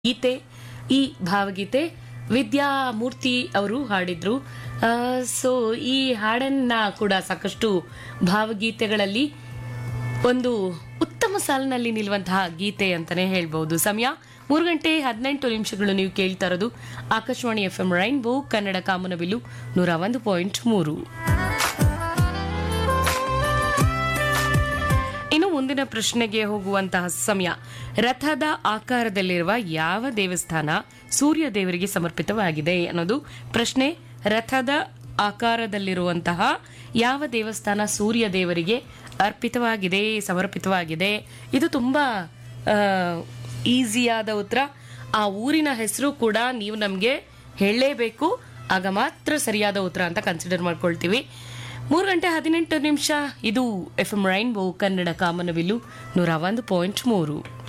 ಗೀತೆ ಈ ಭಾವಗೀತೆ ವಿದ್ಯಾಮೂರ್ತಿ ಅವರು ಹಾಡಿದ್ರು ಸೊ ಈ ಹಾಡನ್ನ ಕೂಡ ಸಾಕಷ್ಟು ಭಾವಗೀತೆಗಳಲ್ಲಿ ಒಂದು ಉತ್ತಮ ಸಾಲಿನಲ್ಲಿ ನಿಲ್ಲುವಂತಹ ಗೀತೆ ಅಂತಾನೆ ಹೇಳ್ಬಹುದು ಸಮಯ ಮೂರು ಗಂಟೆ ಹದಿನೆಂಟು ನಿಮಿಷಗಳು ನೀವು ಕೇಳ್ತಾ ಇರೋದು ಆಕಾಶವಾಣಿ ಎಫ್ ಎಂ ರೈನ್ಬೋ ಕನ್ನಡ ಕಾಮನಬಿಲ್ಲು ನೂರ ಒಂದು ಪಾಯಿಂಟ್ ಮೂರು ಇನ್ನು ಮುಂದಿನ ಪ್ರಶ್ನೆಗೆ ಹೋಗುವಂತಹ ಸಮಯ ರಥದ ಆಕಾರದಲ್ಲಿರುವ ಯಾವ ದೇವಸ್ಥಾನ ಸೂರ್ಯ ದೇವರಿಗೆ ಸಮರ್ಪಿತವಾಗಿದೆ ಅನ್ನೋದು ಪ್ರಶ್ನೆ ರಥದ ಆಕಾರದಲ್ಲಿರುವಂತಹ ಯಾವ ದೇವಸ್ಥಾನ ಸೂರ್ಯ ದೇವರಿಗೆ ಅರ್ಪಿತವಾಗಿದೆ ಸಮರ್ಪಿತವಾಗಿದೆ ಇದು ತುಂಬಾ ಈಸಿಯಾದ ಉತ್ತರ ಆ ಊರಿನ ಹೆಸರು ಕೂಡ ನೀವು ನಮಗೆ ಹೇಳಲೇಬೇಕು ಆಗ ಮಾತ್ರ ಸರಿಯಾದ ಉತ್ತರ ಅಂತ ಕನ್ಸಿಡರ್ ಮಾಡ್ಕೊಳ್ತೀವಿ ಮೂರು ಗಂಟೆ ಹದಿನೆಂಟು ನಿಮಿಷ ಇದು ಎಫ್ ಎಂ ರೈನ್ಬೋ ಕನ್ನಡ ಕಾಮನವಿಲ್ಲು ನೂರ ಒಂದು ಪಾಯಿಂಟ್ ಮೂರು